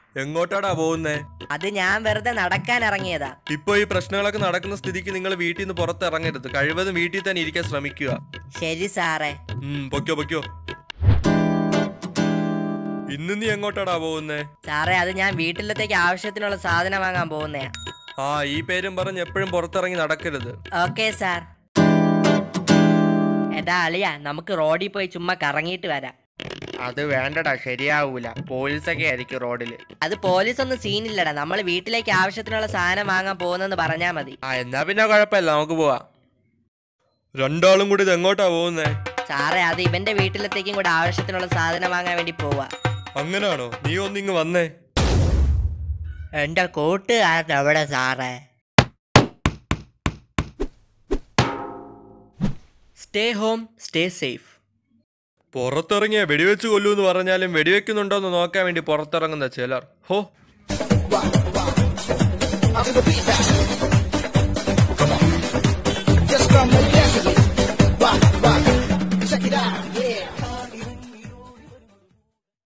എങ്ങോട്ടാടാ പോകുന്നേ അത് ഞാൻ വെറുതെ നടക്കാൻ ഇറങ്ങിയതാ ഇപ്പൊ ഈ പ്രശ്നങ്ങളൊക്കെ നടക്കുന്ന സ്ഥിതിക്ക് നിങ്ങൾ വീട്ടിൽ നിന്ന് പുറത്തിറങ്ങരുത് കഴിവതും വീട്ടിൽ തന്നെ ഇരിക്കാൻ ശ്രമിക്കുക ശരി സാറേ ഉം, പൊയ്ക്കോ പൊയ്ക്കോ ഇന്ന് നീ എങ്ങോട്ടാടാ പോകുന്നേ സാറേ അത് ഞാൻ വീട്ടിലത്തേക്ക് ആവശ്യത്തിനുള്ള സാധനം വാങ്ങാൻ പോകുന്നയാ ആ ഈ പേരും പറഞ്ഞ് എപ്പോഴും പുറത്തിറങ്ങി നടക്കരുത് ഓക്കെ സാർ എടാ അളിയ നമുക്ക് റോഡിൽ പോയി ചുമ്മാ കറങ്ങിയിട്ട് വരാം അത് വേണ്ടടാ ശരിയാവൂല പോലീസൊക്കെ ആയിരിക്കും റോഡില് അത് പോലീസ് ഒന്നും സീനില്ലടാ നമ്മൾ വീട്ടിലേക്ക് ആവശ്യത്തിനുള്ള സാധനം വാങ്ങാൻ പോകുന്നെന്ന് പറഞ്ഞാ മതി ആ എന്നാ പിന്നെ കുഴപ്പമില്ല നമുക്ക് പോവാം രണ്ടാളും കൂടി ഇത് എങ്ങോട്ടാ പോകുന്നേ സാറേ അത് ഇവന്റെ വീട്ടിലത്തേക്കും കൂടെ ആവശ്യത്തിനുള്ള സാധനം വാങ്ങാൻ വേണ്ടി പോവാ അങ്ങനാണോ നീ ഒന്നിങ്ങ് വന്നേ എന്റെ കൂട്ടുകാരൻ എവിടെ സാറേ സ്റ്റേ ഹോം സ്റ്റേ സേഫ് പുറത്തിറങ്ങിയ വെടിവെച്ച് കൊല്ലൂന്ന് പറഞ്ഞാലും വെടിവെക്കുന്നുണ്ടോ എന്ന് നോക്കാൻ വേണ്ടി പുറത്തിറങ്ങുന്ന ചിലർ ഹോ